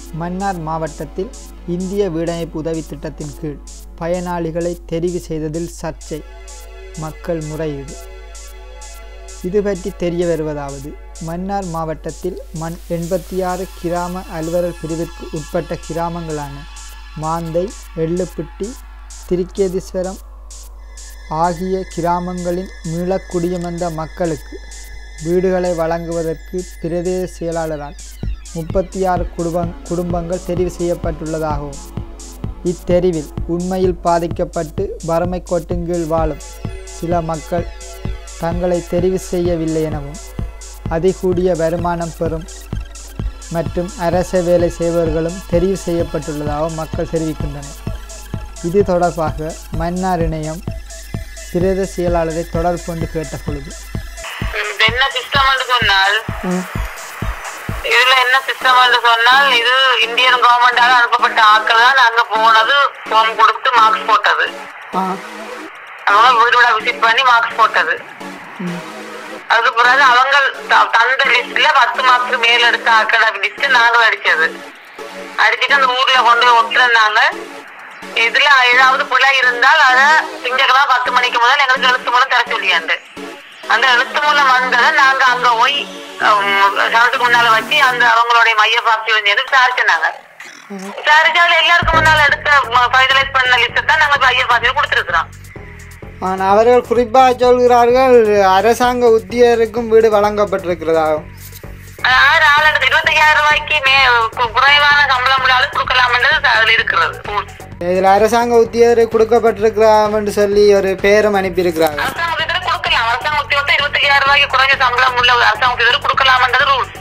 மன்னார் மாவட்டத்தில் இந்திய வீடமைப்பு உதவி திட்டத்தின் கீழ் பயனாளிகளை தெரிவு செய்ததில் சர்ச்சை மக்கள் முறையீடு இது பற்றி தெரிய வருவதாவது மன்னார் மாவட்டத்தில் மண் எண்பத்தி ஆறு கிராம அலுவலர் பிரிவிற்கு உட்பட்ட கிராமங்களான மாந்தை எள்ளுப்பிட்டி திருக்கேதீஸ்வரம் ஆகிய கிராமங்களின் மீளக்குடியமர்ந்த மக்களுக்கு வீடுகளை வழங்குவதற்கு பிரதேச செயலாளரால் முப்பத்தி ஆறு குடும்பங் குடும்பங்கள் தெரிவு செய்யப்பட்டுள்ளதாகவும் இத்தெரிவில் உண்மையில் பாதிக்கப்பட்டு வறுமை கோட்டுங்கீழ் வாழும் சில மக்கள் தங்களை தெரிவு செய்யவில்லை எனவும் அதிகூடிய வருமானம் பெறும் மற்றும் அரச வேலை செய்பவர்களும் தெரிவு செய்யப்பட்டுள்ளதாக மக்கள் தெரிவிக்கின்றனர் இது தொடர்பாக மன்னார் இணையம் பிரத செயலாளரை தொடர்பு கொண்டு கேட்ட பொழுது இது என்ன சிஸ்டம் சொன்னால் இதுல என்ன சிஸ்டம் சொன்னால் இது இந்தியன் கவர்மெண்டால அனுப்பப்பட்ட ஆட்கள் தான் அங்க போனது ஃபார்ம் கொடுத்து மார்க்ஸ் போட்டது அவங்க வீடு வீடா விசிட் பண்ணி மார்க்ஸ் போட்டது அதுக்கு பிறகு அவங்க த- தந்த லிஸ்ட்ல பத்து மார்க்ஸ் மேல எடுத்த ஆட்கள் லிஸ்ட் நாங்கள் அடிச்சது அடிச்சுட்டு அந்த ஊர்ல கொண்டு போய் ஒட்டுறாங்க இதுல ஏதாவது பிழை இருந்தால் அதை திங்கக்கிழமை பத்து மணிக்கு முதல் எங்களுக்கு எழுத்து மூலம் தர சொல்லியாண்டு அந்த எழுத்து மூலம் வந்ததை நாங்க அங்க போய் சனத்துக்கு முன்னால வச்சு அந்த அவங்களுடைய மைய பார்ட்டி வந்து விசாரிச்சுனாங்க விசாரிச்சால எல்லாருக்கும் முன்னால எடுத்த ஃபைனலைஸ் பண்ண லிஸ்ட் தான் நாங்க மைய பார்ட்டியில் கொடுத்துருக்குறோம் ஆனால் அவர்கள் குறிப்பாக சொல்கிறார்கள் அரசாங்க உத்தியோகருக்கும் வீடு வழங்கப்பட்டிருக்கிறதாகும் ஆறு ஆளுக்கு இருபத்தையாயிரம் ரூபாய்க்கு மே கு- குறைவான சம்பளம் உள்ளாலும் கொடுக்கலாம்ன்றது அதுல இருக்கிறது rules. இதில் அரசாங்க உத்தியோகர் கொடுக்கப்பட்டிருக்கிறாம் என்று சொல்லி ஒரு பேரும் அனுப்பியிருக்கிறார்கள் அரசாங்க உத்தியோகத்தர் கொடுக்கலாம் அரசாங்க உத்தியோகத்தை இருபத்தையாயிரம் ரூபாய்க்கு குறைஞ்ச சம்பளம் உள்ள அரசாங்க உத்தியோகத்தர் கொடுக்கலாம்ன்றது ரூல்ஸ்